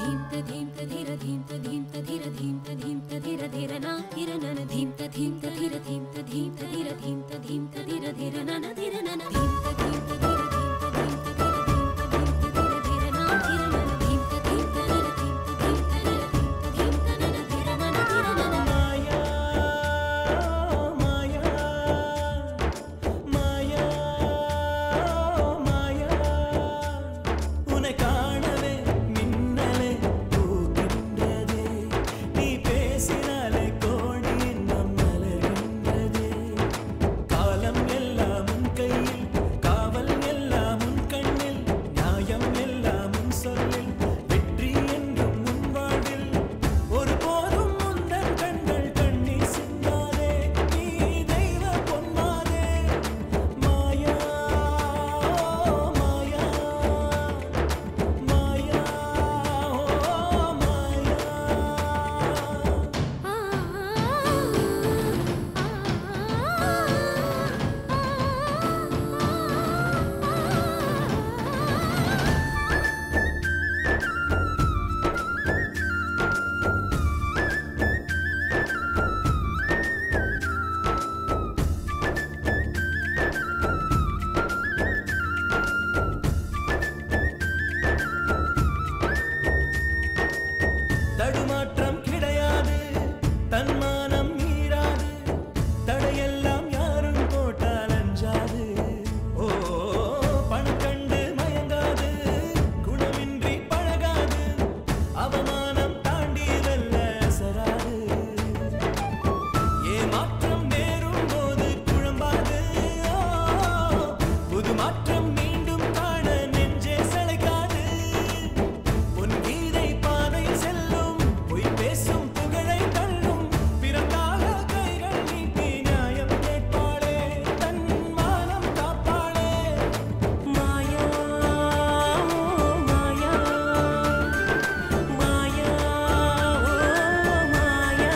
धीम त धीम त धीर धीम त धीम त धीर धीम त धीम त धीर धीर ना धीर नन धीम त धीम त धीर धीम त धीम त धीर धीम त धीम त धीर धीर नन धीर नन धीम त धीम त धीर धीम त धीम त धीर धीम त धीम त धीर धीर ना धीर नन धीम त धीम त धीर धीम त धीम त धीर धीम त धीम त नन धीर नन धीर नन மாயா மாயா மாயா மாயா உன்னை காணவே மின்னலே பூக்கின்றதே நீ பேசினாலே கோடி இன்னும் மலர்கின்றதே காலம் எல்லாம் உன் கையில் காவல் எல்லாம் உன் கண்ணில் நியாயம் எல்லாம் உன் சொல்லில் வெற்றி என்றும் உன் வாழ்வில் ஒருபோதும் முந்தன் கண்கள் கண்ணீர் சிந்தாதே நீ தெய்வ பொன்மாதே மாயா மாயா மாயா ஓ மாயா தடுமாற்றம் கிடையாது தன்மானம் மீறாது தடையெல்லாம் யாரும் போட்டால் அஞ்சாது ஓ பணம் கண்டு மயங்காது குணமின்றி பழகாது அவமானம் தாண்டி வெல்ல அசராது ஏமாற்றம் நேரும் போது குழம்பாது ஓ, புது மாற்றம் மீண்டும் காண நெஞ்சே சளைக்காது உன் கீதை பாதை செல்லும் பொய் பேசும் புகழை தள்ளும் பிறந்தாக கைகள் நீட்டி நியாயம் கேட்பாளே தன் மானம் காப்பாளே மாயா மாயா மாயா ஓ மாயா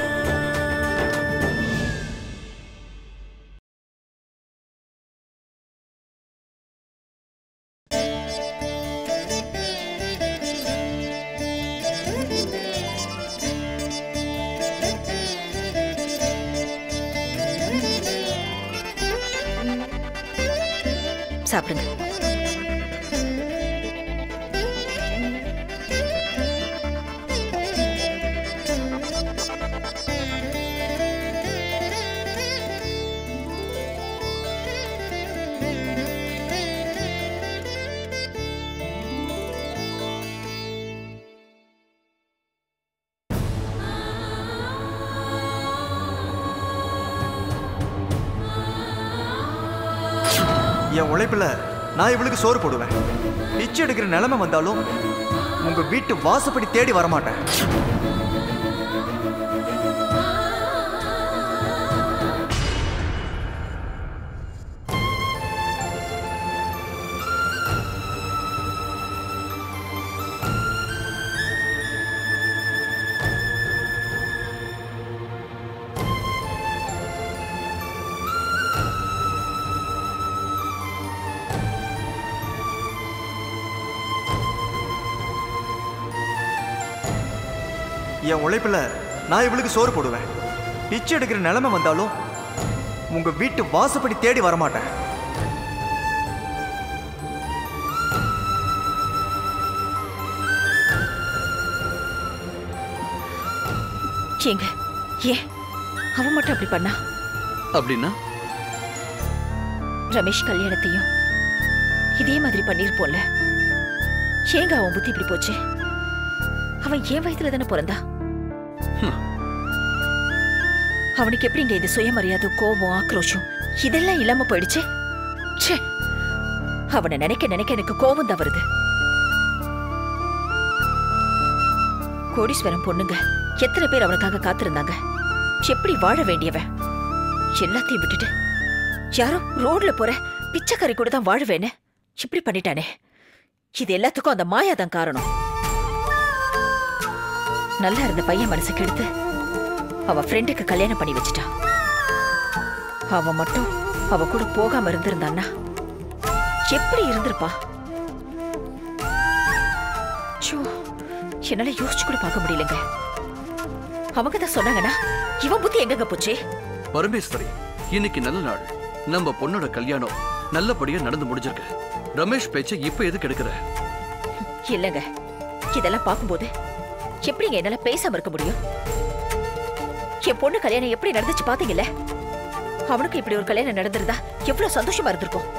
சாப்பிடுங்க என் உழைப்புல நான் இவளுக்கு சோறு போடுவேன் பிச்சை எடுக்கிற நிலைமை வந்தாலும் உங்க வீட்டு வாசப்படி தேடி வரமாட்டேன் என் உழைப்புல நான் இவளுக்கு சோறு போடுவேன் பிச்சை எடுக்கிற நிலைமை வந்தாலும் உங்க வீட்டு வாசப்படி தேடி வரமாட்டேன் ஏங்க ஏன் அவன் மட்டும் அப்படி பண்ணா அப்படின்னா ரமேஷ் கல்யாணத்தையும் இதே மாதிரி பண்ணிருப்போம்ல ஏங்க அவன் புத்தி இப்படி போச்சு அவன் என் வயதுல தானே பிறந்தா அவனுக்கு எப்படிங்க இது சுயமரியாதை கோபம் ஆக்ரோஷம் இதெல்லாம் இல்லாம போயிடுச்சு ச்சே அவனை நினைக்க நினைக்க எனக்கு கோபம் தான் வருது கோடீஸ்வரன் பொண்ணுங்க எத்தனை பேர் அவனுக்காக காத்திருந்தாங்க எப்படி வாழ வேண்டியவன் எல்லாத்தையும் விட்டுட்டு யாரோ ரோட்ல போற பிச்சைக்காரி கூட தான் வாழுவேன்னு இப்படி பண்ணிட்டானே இது எல்லாத்துக்கும் அந்த மாயா தான் காரணம் நல்லா இருந்த பையன் மனசு கெடுத்து அவ ஃப்ரெண்டுக்கு கல்யாணம் பண்ணி வச்சிட்டா அவ மட்டும் அவ கூட போகாம இருந்திருந்தான்னா எப்படி இருந்திருப்பா ச்சோ, என்னால யோசிச்சு கூட பார்க்க முடியலங்க அவங்க தான் சொன்னாங்கன்னா இவன் புத்தி எங்கங்க போச்சு பரமேஸ்வரி இன்னைக்கு நல்ல நாள் நம்ம பொண்ணோட கல்யாணம் நல்லபடியா நடந்து முடிஞ்சிருக்கு ரமேஷ் பேச்சை இப்ப எதுக்கு எடுக்கிற இல்லங்க இதெல்லாம் பார்க்கும்போது எப்படிங்க என்னால பேசாம இருக்க முடியும் என் பொண்ணு கல்யாணம் எப்படி நடந்துச்சு பாத்தீங்கல்ல அவனுக்கு இப்படி ஒரு கல்யாணம் நடந்திருந்தா எவ்வளவு சந்தோஷமா இருந்திருக்கும்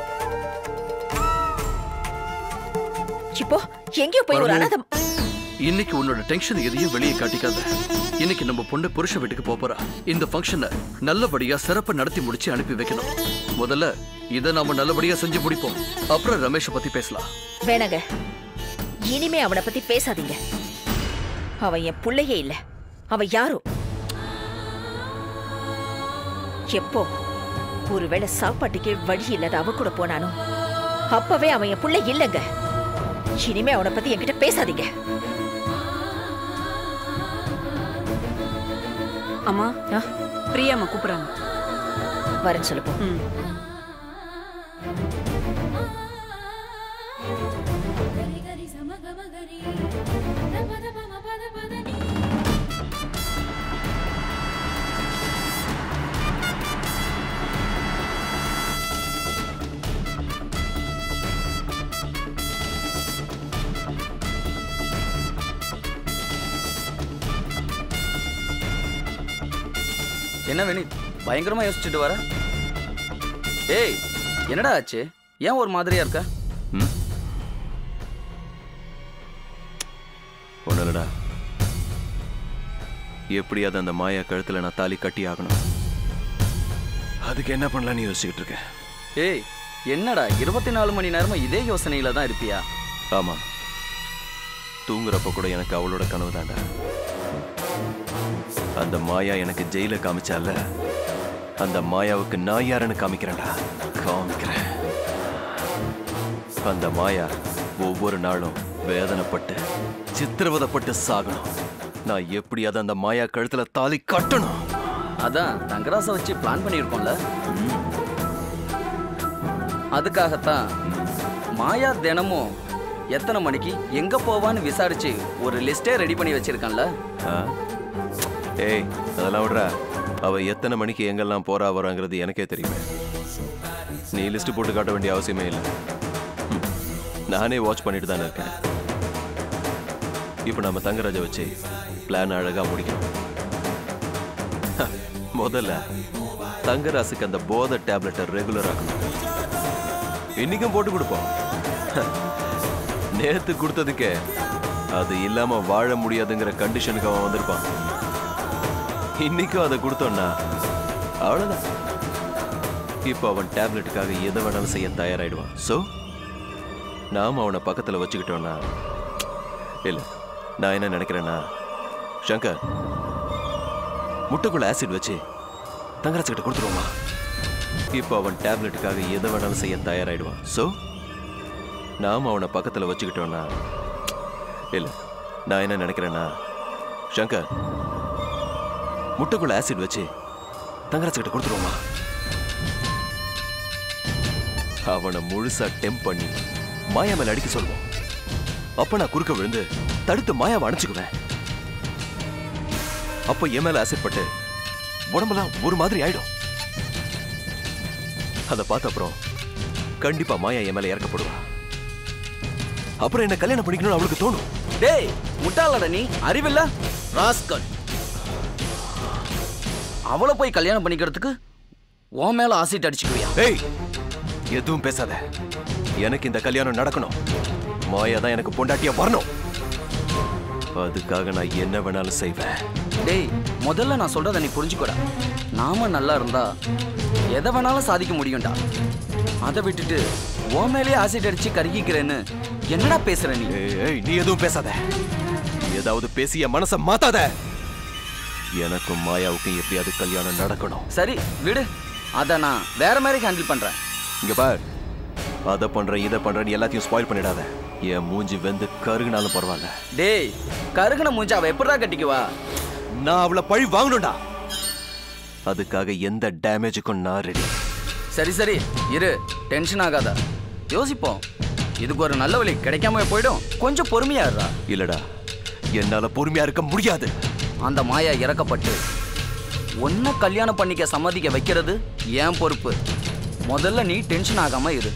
இப்போ எங்கேயோ போய் ஒரு பரமு. அனாதம் இன்னைக்கு உன்னோட டென்ஷன் எதையும் வெளியே காட்டிக்காத இன்னைக்கு நம்ம பொண்ணு புருஷ வீட்டுக்கு போப் போறா இந்த ஃபங்க்ஷனை நல்லபடியா சிறப்பா நடத்தி முடிச்சு அனுப்பி வைக்கணும் முதல்ல இதை நாம நல்லபடியா செஞ்சு முடிப்போம் அப்புறம் ரமேஷை பத்தி பேசலாம் வேணாங்க இனிமே அவனை பத்தி பேசாதீங்க அவன் என் புள்ளையே இல்ல அவன் யாரோ எப்போ ஒருவேளை சாப்பாட்டுக்கே வழி இல்லாத அவ கூட போனானோ அப்பவே அவன் என் புள்ளை இல்லைங்க இனிமே அவனை பத்தி என்கிட்ட பேசாதீங்க அம்மா ஆ, பிரியாம்மா கூப்பிடுறாங்க வரேன்னு சொல்லு போ ம் గరి గరి సమ గమ గరి ద పద పమ పద పద ని என்ன வினித் பயங்கரமா யோசிச்சுட்டு வர ஏய் என்னடா ஆச்சு ஏன் ஒரு மாதிரியா இருக்க ஒன்றும் இல்லடா எப்படியாவது அந்த மாயா கழுத்தில் நான் தாலி கட்டி ஆகணும் அதுக்கு என்ன பண்ணலான்னு யோசிச்சுக்கிட்டு இருக்கேன் ஏய் என்னடா இருபத்தி நாலு மணி நேரமா இதே யோசனையில தான் இருப்பியா ஆமாம் தூங்குறப்ப கூட எனக்கு அவளோட கனவு தாண்டா அந்த மாயா எனக்கு ஜெயில காமிச்சால அந்த மாயாவுக்கு நான் யாருன்னு காமிக்கிறேன்டா காமிக்கிறேன் அந்த மாயா ஒவ்வொரு நாளும் வேதனைப்பட்டு சித்திரவதைப்பட்டு சாகணும் நான் எப்படியாவது அந்த மாயா கழுத்துல தாலி கட்டணும் அதான் தங்கராசை வச்சு பிளான் பண்ணியிருக்கோம்ல அதுக்காகத்தான் மாயா தினமும் எத்தனை மணிக்கு எங்க போவான்னு விசாரிச்சு ஒரு லிஸ்டே ரெடி பண்ணி வச்சிருக்கான்ல ஆ? ஏய் அதெல்லாம் விடுறா அவ எத்தனை மணிக்கு எங்கெல்லாம் போறா வராங்கிறது எனக்கே தெரியுமே நீ லிஸ்ட் போட்டு காட்ட வேண்டிய அவசியமே இல்லை ம். நானே வாட்ச் பண்ணிட்டு தானே இருக்கேன் இப்போ நம்ம தங்கராஜை வச்சு பிளான் அழகா முடிக்கணும் ஹ, முதல்ல தங்கராசுக்கு அந்த போதை டேப்லெட்டை ரெகுலர் ஆக்கணும் இன்னைக்கும் போட்டு கொடுப்போம் ஹ, நேத்து கொடுத்ததுக்கே அது இல்லாம வாழ முடியாதுங்கிற கண்டிஷனுக்கு அவன் வந்திருப்பான் இன்னைக்கும் அதை கொடுத்தோம்னா அவ்வளவுதான் இப்போ அவன் டேப்லெட்டுக்காக எதை வேணாலும் செய்ய தயாராயிடுவான் ஸோ நாம அவனை பக்கத்துல வச்சுக்கிட்டோம்னா இல்ல நான் என்ன நினைக்கிறேன்னா சங்கர் முட்டைக்குள்ள ஆசிட் வச்சு தங்கராஜ் கிட்ட கொடுத்துருவோமா இப்போ அவன் டேப்லெட்டுக்காக எதை வேணாலும் செய்ய தயாராயிடுவான் ஸோ நாம அவனை பக்கத்துல வச்சுக்கிட்டோம்னா இல்ல நான் என்ன நினைக்கிறேன்னா சங்கர் முட்டைக்குள்ள ஆசிட் வச்சு தங்கராஜ் கிட்ட கொடுத்துருவோமா அவனை முழுசா டெம்ப் பண்ணி மாயா மேல அடிக்க சொல்லுவோம் அப்ப நான் குறுக்க விழுந்து தடுத்து மாயாவை அணைச்சுக்குவேன் அப்ப என் மேல ஆசிட் பட்டு உடம்பெல்லாம் ஒரு மாதிரி ஆயிடும் அதை பார்த்த அப்புறம் கண்டிப்பா மாயா என் மேல இறக்கப்படுவா அப்புறம் என்ன கல்யாணம் பண்ணிக்கணும்னு அவளுக்கு தோணும் டேய் முட்டாளடா நீ அறிவில்ல ராஸ்கல் அவளை போய் கல்யாணம் பண்ணிக்கிறதுக்கு உன் மேல ஆசிட் அடிச்சுக்குவியா ஏய் எதுவும் பேசாத எனக்கு இந்த கல்யாணம் நடக்கணும் மாயா தான் எனக்கு பொண்டாட்டியா வரணும் அதுக்காக நான் என்ன வேணாலும் செய்வேன் டேய் முதல்ல நான் சொல்றத நீ புரிஞ்சுக்கோடா நாம நல்லா இருந்தா எதை வேணாலும் சாதிக்க முடியும்டா அதை விட்டுட்டு உன் மேலேயே ஆசிட் அடிச்சு கருகிக்கிறேன்னு என்னடா பேசுற நீ ஏய், ஏய் நீ எதுவும் பேசாத ஏதாவது பேசி என் மனசை மாத்தாத எனக்கும் மாயாவுக்கும் எப்படியாவது கல்யாணம் நடக்கணும் சரி விடு அதை நான் வேற மாதிரி ஹேண்டில் பண்றேன் இங்க பார் அதை பண்றேன் இதை பண்றேன்னு எல்லாத்தையும் ஸ்பாயில் பண்ணிடாத என் மூஞ்சி வெந்து கருகுனாலும் பரவாயில்ல டேய் கருகுன மூஞ்சி அவ எப்படிடா கட்டிக்குவா நான் அவளை பழி வாங்கணும்டா அதுக்காக எந்த டேமேஜுக்கும் நான் ரெடி சரி சரி இரு டென்ஷன் ஆகாத யோசிப்போம் இதுக்கு ஒரு நல்ல வழி கிடைக்காம போயிடும் கொஞ்சம் பொறுமையா இருடா இல்லடா என்னால பொறுமையா இருக்க முடியாது அந்த மாயா இறக்கப்பட்டு ஒன்ன கல்யாணம் பண்ணிக்க சம்மதிக்க வைக்கிறது என் பொறுப்பு முதல்ல நீ டென்ஷன் ஆகாம இரு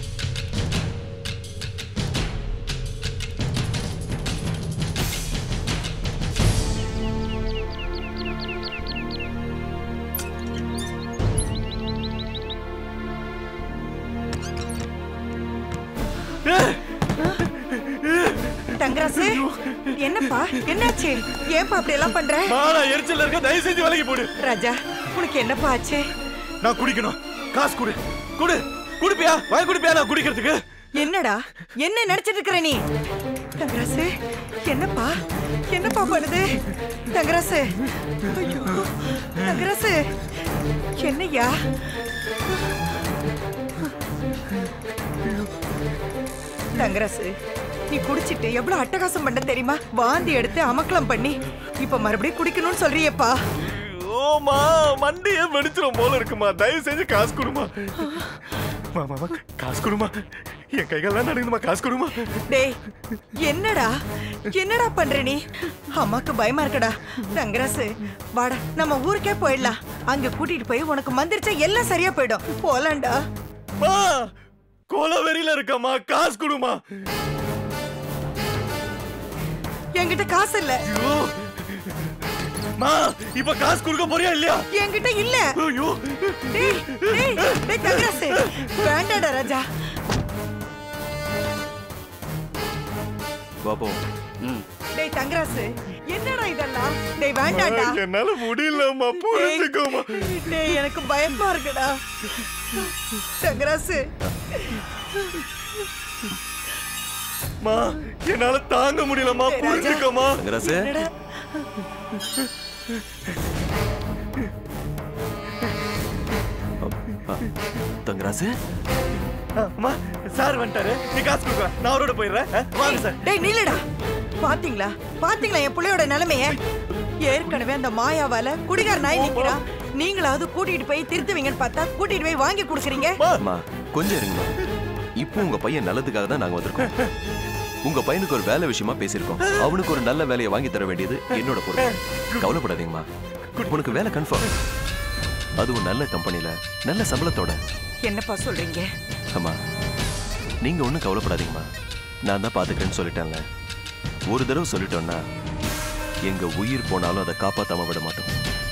தங்கராசு என்னப்பா என்னாச்சு ஏன்பா அப்படி எல்லாம் பண்ற நான் எரிச்சல்ல இருக்க தயவு செஞ்சு விலகி போடு ராஜா உனக்கு என்னப்பா ஆச்சு நான் குடிக்கணும் காசு கொடு கொடு குடிப்பியா வாங்கி குடிப்பியா நான் குடிக்கிறதுக்கு என்னடா என்ன நினைச்சிட்டு இருக்கிற நீ தங்கராசு என்னப்பா என்னப்பா பண்ணுது தங்கராசு ஐயோ தங்கராசு என்னய்யா தங்கராசு நீ குடிச்சிட்டு எவ்வளவு அட்டகாசம் பண்ண தெரியுமா வாந்தி எடுத்து அமக்கலம் பண்ணி இப்ப மறுபடியும் குடிக்கணும்னு சொல்றியேப்பா ஓமா மண்டியே வெடிச்சிரும் போல இருக்குமா தயவு செஞ்சு காசு கொடுமா மாமா காசு கொடுமா என் கைகள்லாம் நடுங்குதுமா காசு கொடுமா டேய் என்னடா என்னடா பண்ற நீ அம்மாக்கு பயமா இருக்கடா தங்கராசு வாடா நம்ம ஊருக்கே போயிடலாம் அங்க கூட்டிட்டு போய் உனக்கு மந்திரிச்சா எல்லாம் சரியா போயிடும் போலாம்டா மா கோலவெறியில இருக்கம்மா காசு கொடுமா என்கிட்ட காசு இல்ல ஐயோ மா இப்ப காசு கொடுக்க போறியா இல்லையா என்கிட்ட இல்ல ஐயோ டேய் டேய் டேய் தங்கராசு வேண்டாடா ராஜா பாப்போ ம் டேய் தங்கராசு என்னடா இதெல்லாம் டேய் வேண்டாடா என்னால முடியலம்மா புரிஞ்சுக்கோமா டேய் எனக்கு பயமா இருக்குடா தங்கராசு மா என்னால தாங்க முடியலம்மா டேய், ராஜா. புரிஞ்சுக்கோமா தங்கராசு என்னடா ஆ, தங்கராசு அம்மா சார் வந்துட்டாரு நீ காசு கொடுக்க நான் அவரோட போயிடுறேன் ஆ, வாங்க சார் டேய் நில்லுடா பாத்தீங்களா பாத்தீங்களா என் பிள்ளையோட நிலைமைய ஏற்கனவே அந்த மாயாவால குடிகார நாய் நிக்கிறா நீங்களாவது கூட்டிட்டு போய் திருத்துவீங்கன்னு பார்த்தா கூட்டிட்டு போய் வாங்கி கொடுக்குறீங்க அம்மா கொஞ்சம் இருங்கம்மா இப்போ உங்க பையன் நல்லதுக்காக தான் நாங்க வந்திருக்கோம் உங்க பையனுக்கு ஒரு வேலை விஷயமா பேசியிருக்கோம் அவனுக்கு ஒரு நல்ல வேலையை வாங்கி தர வேண்டியது என்னோட பொறுப்பு கவலைப்படாதீங்கம்மா உனக்கு வேலை கன்ஃபார்ம் அதுவும் நல்ல கம்பெனில நல்ல சம்பளத்தோட என்னப்பா சொல்றீங்க அம்மா நீங்க ஒன்றும் கவலைப்படாதீங்கம்மா நான் தான் பாத்துக்கிறேன்னு சொல்லிட்டேன்ல ஒரு தடவை சொல்லிட்டோம்னா எங்க உயிர் போனாலும் அதை காப்பாத்தாம விட மாட்டோம்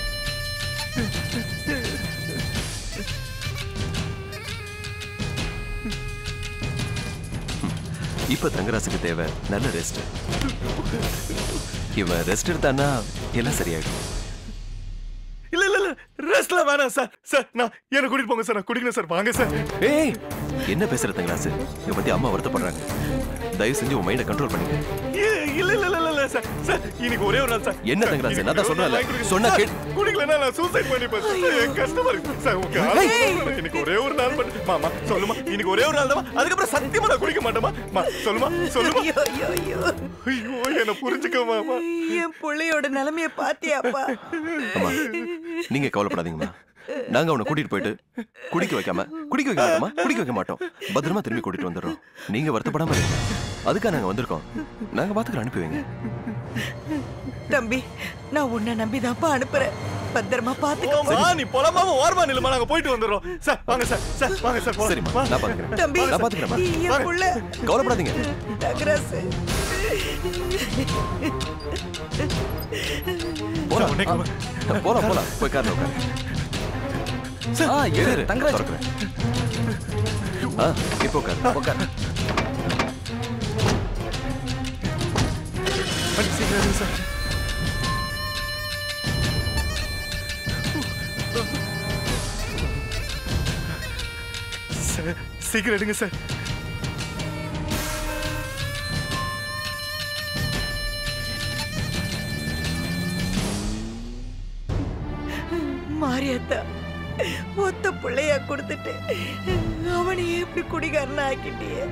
இப்ப தங்கராசுக்கு தேவை நல்ல ரெஸ்ட் இவன் ரெஸ்ட் எடுத்தான்னா எல்லாம் சரியாயிடும் இல்ல இல்ல இல்ல ரெஸ்ட்ல வேணாம் சார் சார் நான் என்ன கூட்டிட்டு போங்க சார் நான் குடிக்கணும் சார் வாங்க சார் ஏய் என்ன பேசுற தங்கராசு இதை பத்தி அம்மா வருத்தப்படுறாங்க தயவு செஞ்சு உன் மைண்டை கண்ட்ரோல் பண்ணிக்க இல்ல இல்ல இல்ல இல்ல இல்ல சார் சார் இன்னைக்கு ஒரே ஒரு நாள் சார் என்ன சார், தங்கராசு? இன்னைக்கு நான் தான் ஒரு நாள் சொன்னேன்ல. வாங்கி கொடுங்க. சொன்னா சார், கேள். குடிக்கலன்னா நான் சூசைட் பண்ணிப்பேன் சார் என் கஷ்டமா இருக்கு சார் உங்க ஆசீர்வாதம் இன்னைக்கு ஒரே ஒரு நாள் மட்டும் மாமா சொல்லுமா இன்னைக்கு ஒரே ஒரு நாள் தான் அதுக்கப்புறம் சத்தியமா நான் குடிக்க மாட்டேமா மா சொல்லுமா சொல்லுமா ஐயோ ஐயோ ஐயோ ஐயோ என்ன புரிஞ்சுக்க மாமா என் பிள்ளையோட நிலைமைய பாத்தியாப்பா அம்மா நீங்க கவலைப்படாதீங்கம்மா நாங்க அவனை கூட்டிட்டு போயிட்டு குடிக்க வைக்காம குடிக்க வைக்க மாட்டோமா குடிக்க வைக்க மாட்டோம் பத்திரமா திரும்பி கூட்டிட்டு வந்துடுறோம் நீங்க வருத்தப்படாம இருங்க அதுக்காக நாங்க வந்திருக்கோம் நாங்க பாத்துக்கிறோம் அனுப்பி வைங்க தம்பி நான் உன்னை நம்பிதான்ப்பா அனுப்புறேன் பத்திரமா பாத்துக்கோ வா நீ பொலமாம ஓரமா நில்லுமா நாங்க போயிட்டு வந்துடுறோம் சார் வாங்க சார் சார் வாங்க சார் போலாம். சரிம்மா வா. நான் பாத்துக்கிறேன் தம்பி நான் பாத்துக்கிறேன்மா என் புள்ள கவலைப்படாதீங்க தங்கராசு போலாம் உன்னைக்கு ஆ, போலாம் போலாம் போய் கார்ல உட்காரு ஆ இரு, எது இரு, தங்கராஜ் திறக்கிறேன். ஆ இப்போ உட்காரு உட்கார் வண்டி சீக்கிரம் எடுங்க சார் சார் சீக்கிரம் எடுங்க சார் மாரியாத்தா ஒத்த பிள்ளையா கொடுத்துட்டு அவனையே இப்படி குடிகாரனா ஆக்கிட்டியே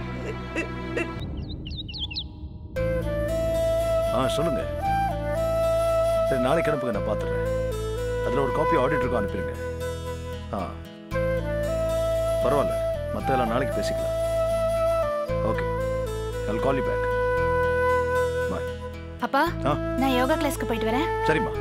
ஆ சொல்லுங்க சரி நாளைக்கு அனுப்புங்க நான் பார்த்துறேன் அதில் ஒரு காப்பி ஆடிட்டருக்கும் அனுப்பிடுங்க ஆ பரவாயில்ல மற்ற எல்லாம் நாளைக்கு பேசிக்கலாம் okay I call you back bye அப்பா ஆ. நான் யோகா கிளாஸ்க்கு போயிட்டு வரேன் சரிம்மா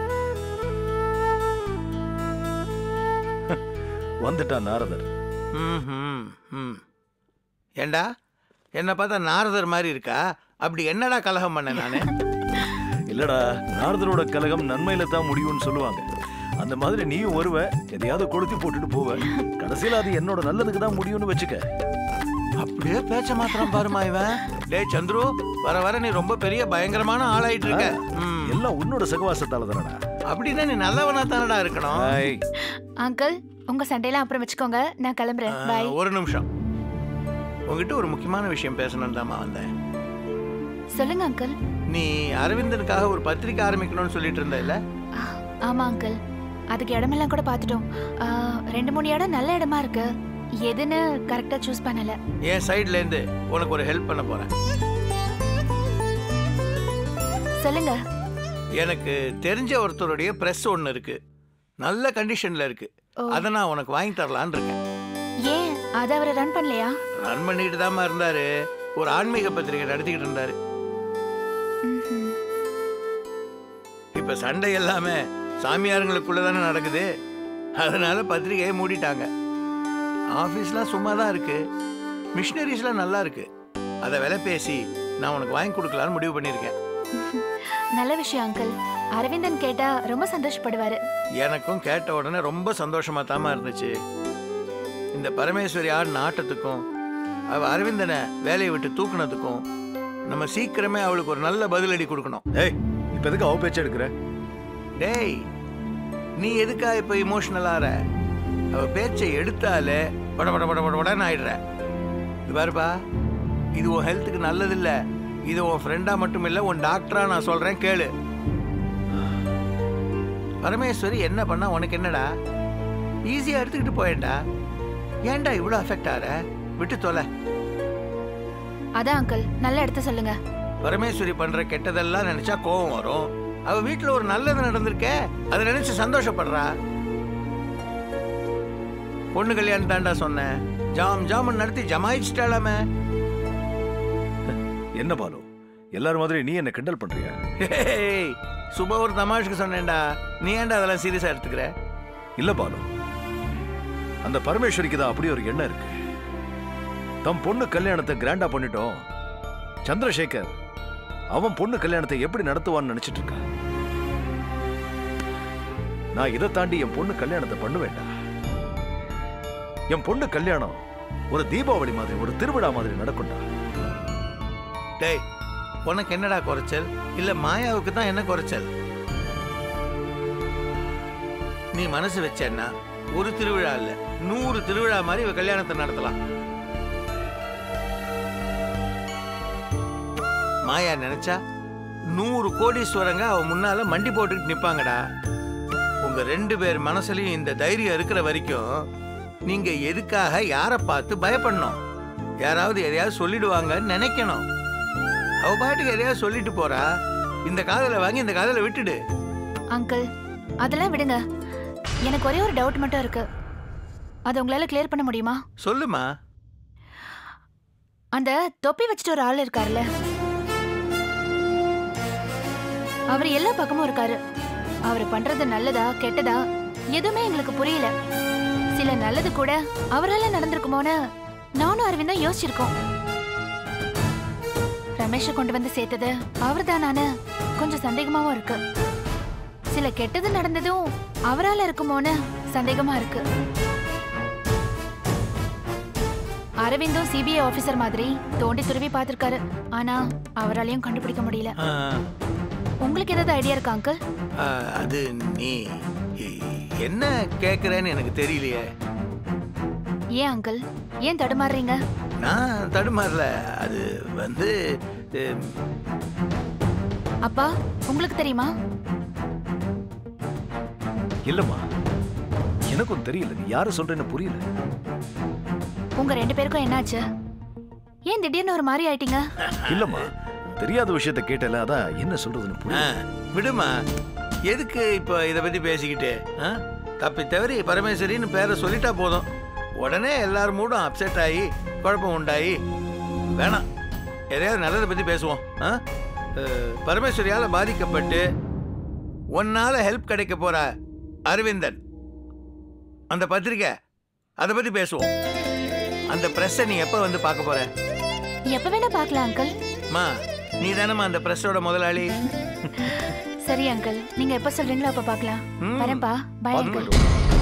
வந்துட்டான் நாரதர் ம்ஹும், ம் ஏண்டா என்னை பார்த்தா நாரதர் மாதிரி இருக்கா அப்படி என்னடா கலகம் பண்ண நானு இல்லடா நாரதரோட கலகம் நன்மையில தான் முடியும்னு சொல்லுவாங்க அந்த மாதிரி நீயும் வருவ எதையாவது கொளுத்தி போட்டுட்டு போவ கடைசியில அது என்னோட நல்லதுக்கு தான் முடியும்னு வச்சுக்க அப்படியே பேச்ச மாத்திரம் பாருமா இவன் டேய் சந்துரு வர வர நீ ரொம்ப பெரிய பயங்கரமான ஆளாயிட்டு இருக்க ம். எல்லாம் உன்னோட சகவாசத்தால தானடா அப்படின்னா நீ நல்லவனா தானடா இருக்கணும் ஐய், அங்கிள் உங்க சண்டையெல்லாம் அப்புறம் வச்சுக்கோங்க நான் கிளம்புறேன் ஆ, பாய் ஒரு நிமிஷம் உங்ககிட்ட ஒரு முக்கியமான விஷயம் பேசணும் தாமா வந்தேன் சொல்லுங்க அங்கிள் நீ அரவிந்தனுக்காக ஒரு பத்திரிக்கை ஆரம்பிக்கணும்னு சொல்லிட்டு இருந்த இல்ல ஆமா அங்கிள் அதுக்கு இடமெல்லாம் கூட பார்த்துட்டோம் ஆ, ரெண்டு மூணு இடம் நல்ல இடமா இருக்கு எதுன்னு கரெக்டா சூஸ் பண்ணல என் சைடுல இருந்து உனக்கு ஒரு ஹெல்ப் பண்ண போறேன் சொல்லுங்க எனக்கு தெரிஞ்ச ஒருத்தருடைய பிரஸ் ஒன்று இருக்கு நல்ல கண்டிஷன்ல இருக்கு ஓ. அதை நான் உனக்கு வாங்கி தரலான்னு இருக்கேன் ஏன் அதை அவரை ரன் பண்ணலையா ரன் பண்ணிட்டு தாம்மா இருந்தாரு ஒரு ஆன்மீக பத்திரிகை நடத்திக்கிட்டு இருந்தாரு ம்ஹும். இப்ப சண்டை எல்லாமே சாமியாருங்களுக்குள்ள தானே நடக்குது அதனால பத்திரிகையை மூடிட்டாங்க ஆஃபீஸ்லாம் சும்மா தான் இருக்கு மிஷினரிஸ்லாம் நல்லா இருக்கு அதை விலை பேசி நான் உனக்கு வாங்கி கொடுக்கலான்னு முடிவு பண்ணியிருக்கேன் நல்ல விஷயம் அங்கிள் அரவிந்தன் கேட்டா ரொம்ப சந்தோஷப்படுவாரு எனக்கும் கேட்ட உடனே ரொம்ப சந்தோஷமா தாமா இருந்துச்சு இந்த பரமேஸ்வரி ஆடின ஆட்டத்துக்கும் அவ அரவிந்தனை வேலையை விட்டு தூக்குனதுக்கும் நம்ம சீக்கிரமே அவளுக்கு ஒரு நல்ல பதிலடி கொடுக்கணும் ஏய் இப்ப எதுக்கு அவ பேச்சு எடுக்கிற டேய் நீ எதுக்கா இப்ப இமோஷனல் ஆற அவ பேச்சை எடுத்தாலே பட பட பட பட படன்னு ஆயிடுற இது பாருப்பா இது உன் ஹெல்த்துக்கு நல்லதில்ல இது உன் ஃப்ரெண்டா மட்டும் இல்ல உன் டாக்டரா நான் சொல்றேன் கேளு பரமேஸ்வரி என்ன பண்ணா உனக்கு என்னடா ஈஸியா எடுத்துக்கிட்டு போயேன்டா ஏன்டா இவ்வளோ அஃபெக்ட் ஆற விட்டு தொலை அதான் அங்கிள் நல்ல இடத்த சொல்லுங்க பரமேஸ்வரி பண்ற கெட்டதெல்லாம் நினைச்சா கோவம் வரும் அவ வீட்ல ஒரு நல்லது நடந்திருக்கே அதை நினைச்சு சந்தோஷப்படுறா பொண்ணு கல்யாணம் தாண்டா சொன்னேன் ஜாம் ஜாமன் நடத்தி ஜமாயிச்சிட்டாலாமே என்ன பாலு எல்லாரும் மாதிரி நீ என்ன கிண்டல் பண்றியா ஹேய், சுப ஒரு தமாஷுக்கு சொன்னேன்டா நீ ஏன்டா அதெல்லாம் சீரியஸா எடுத்துக்கிற இல்ல பாலு அந்த பரமேஸ்வரிக்கு தான் அப்படி ஒரு எண்ணம் இருக்கு தம் பொண்ணு கல்யாணத்தை கிராண்டா பண்ணிட்டோம் சந்திரசேகர் அவன் பொண்ணு கல்யாணத்தை எப்படி நடத்துவான்னு நினைச்சிட்டு இருக்கான் நான் இதை தாண்டி என் பொண்ணு கல்யாணத்தை பண்ணுவேண்டா என் பொண்ணு கல்யாணம் ஒரு தீபாவளி மாதிரி ஒரு திருவிழா மாதிரி நடக்கும்டா டேய் உனக்கு என்னடா குறைச்சல் இல்ல மாயாவுக்கு தான் என்ன குறைச்சல் நீ மனசு வச்சேன்னா ஒரு திருவிழா இல்ல நூறு திருவிழா மாதிரி இவ கல்யாணத்தை நடத்தலாம் மாயா நினைச்சா நூறு கோடீஸ்வரங்க அவ முன்னால மண்டி போட்டுக்கிட்டு நிப்பாங்கடா உங்க ரெண்டு பேர் மனசுலயும் இந்த தைரியம் இருக்கிற வரைக்கும் நீங்க எதுக்காக யாரை பார்த்து பயப்படணும் யாராவது எதையாவது சொல்லிடுவாங்கன்னு நினைக்கணும் அவ பாட்டுக்கு எதையாவது சொல்லிட்டு போறா இந்த காதலை வாங்கி இந்த காதலை விட்டுடு அங்கிள் அதெல்லாம் விடுங்க எனக்கு ஒரே ஒரு டவுட் மட்டும் இருக்கு அதை உங்களால கிளியர் பண்ண முடியுமா சொல்லுமா அந்த தொப்பி வச்சுட்டு ஒரு ஆள் இருக்காருல்ல அவர் எல்லா பக்கமும் இருக்காரு அவர் பண்றது நல்லதா கெட்டதா எதுவுமே எங்களுக்கு புரியல சில நல்லது கூட அவரால நடந்திருக்குமோன்னு நானும் அரவிந்தும் யோசிச்சிருக்கோம் ரமேஷை கொண்டு வந்து சேர்த்தது அவர்தானான்னு கொஞ்சம் சந்தேகமாவும் இருக்கு சில கெட்டது நடந்ததும் அவரால இருக்குமோன்னு சந்தேகமா இருக்கு அரவிந்தும் சிபிஐ ஆபீசர் மாதிரி தோண்டி துருவி பார்த்திருக்காரு ஆனா அவராலையும் கண்டுபிடிக்க முடியல ஆ, உங்களுக்கு ஏதாவது ஐடியா இருக்கா அங்கிள் ஆ, அது நீ எ- என்ன கேக்குறேன்னு எனக்கு தெரியலையே ஏன் அங்கிள் ஏன் தடுமாறுறீங்க நான் தடுமாறல அது வந்து எம், அப்பா உங்களுக்கு தெரியுமா இல்லம்மா எனக்கும் தெரியல நீ யாரு சொல்றேன்னு புரியல உங்க ரெண்டு பேருக்கும் என்னாச்சு ஏன் திடீர்னு ஒரு மாதிரி ஆயிட்டீங்க இல்லம்மா தெரியாத விஷயத்த கேட்டல அதான் என்ன சொல்றதுன்னு ஆ, புரியல விடுமா எதுக்கு இப்போ இதை பத்தி பேசிக்கிட்டு ஆ? தப்பி தவறி பரமேஸ்வரின்னு பேரை சொல்லிட்டா போதும் உடனே எல்லார் மூடும் அப்செட் ஆகி குழப்பம் உண்டாயி வேணாம் எதையாவது நல்லதை பத்தி பேசுவோம் ஆ? அஹ், பரமேஸ்வரியால பாதிக்கப்பட்டு உன்னால ஹெல்ப் கிடைக்க போற அரவிந்தன் அந்த பத்திரிக்கை அதை பத்தி பேசுவோம் அந்த பிரஸ்ஸை நீ எப்ப வந்து பார்க்க போற எப்ப வேணா பார்க்கலாம் அங்கிள் மா நீ தானம்மா அந்த பிரஸ்ஸோட முதலாளி சரி அங்கிள் நீங்க எப்ப சொல்றீங்களோ அப்ப பார்க்கலாம் ம். வரேன்ப்பா பாய் அது அங்கிள் மட்டும்.